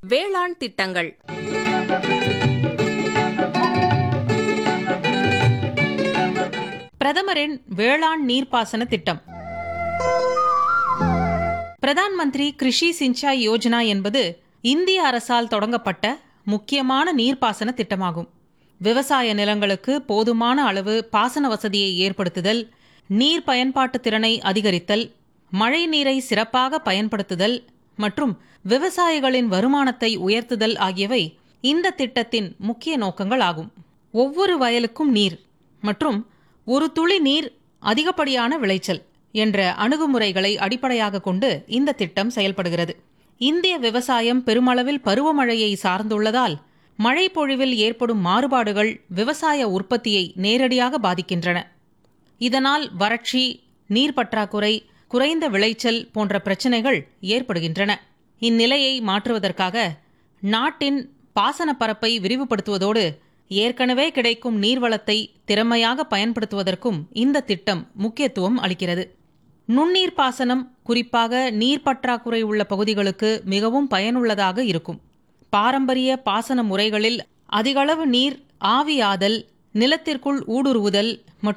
வேளாண் திட்டங்கள் பிரதமரின் வேளாண் நீர்ப்பாசன திட்டம் பிரதான் மந்திரி கிருஷி சிஞ்சாய் யோஜனா என்பது இந்திய அரசால் தொடங்கப்பட்ட முக்கியமான நீர்ப்பாசன திட்டமாகும் விவசாய நிலங்களுக்கு போதுமான அளவு பாசன வசதியை ஏற்படுத்துதல் நீர் பயன்பாட்டு திறனை அதிகரித்தல் மழை நீரை சிறப்பாக பயன்படுத்துதல் மற்றும் விவசாயிகளின் வருமானத்தை உயர்த்துதல் ஆகியவை இந்த திட்டத்தின் முக்கிய நோக்கங்கள் ஆகும் ஒவ்வொரு வயலுக்கும் நீர் மற்றும் ஒரு துளி நீர் அதிகப்படியான விளைச்சல் என்ற அணுகுமுறைகளை அடிப்படையாக கொண்டு இந்த திட்டம் செயல்படுகிறது இந்திய விவசாயம் பெருமளவில் பருவமழையை சார்ந்துள்ளதால் மழை பொழிவில் ஏற்படும் மாறுபாடுகள் விவசாய உற்பத்தியை நேரடியாக பாதிக்கின்றன இதனால் வறட்சி நீர் பற்றாக்குறை குறைந்த விளைச்சல் போன்ற பிரச்சினைகள் ஏற்படுகின்றன இந்நிலையை மாற்றுவதற்காக நாட்டின் பாசன பரப்பை விரிவுபடுத்துவதோடு ஏற்கனவே கிடைக்கும் நீர்வளத்தை திறமையாக பயன்படுத்துவதற்கும் இந்த திட்டம் முக்கியத்துவம் அளிக்கிறது நுண்ணீர் பாசனம் குறிப்பாக நீர் பற்றாக்குறை உள்ள பகுதிகளுக்கு மிகவும் பயனுள்ளதாக இருக்கும் பாரம்பரிய பாசன முறைகளில் அதிகளவு நீர் ஆவியாதல் நிலத்திற்குள் ஊடுருவுதல் மற்றும்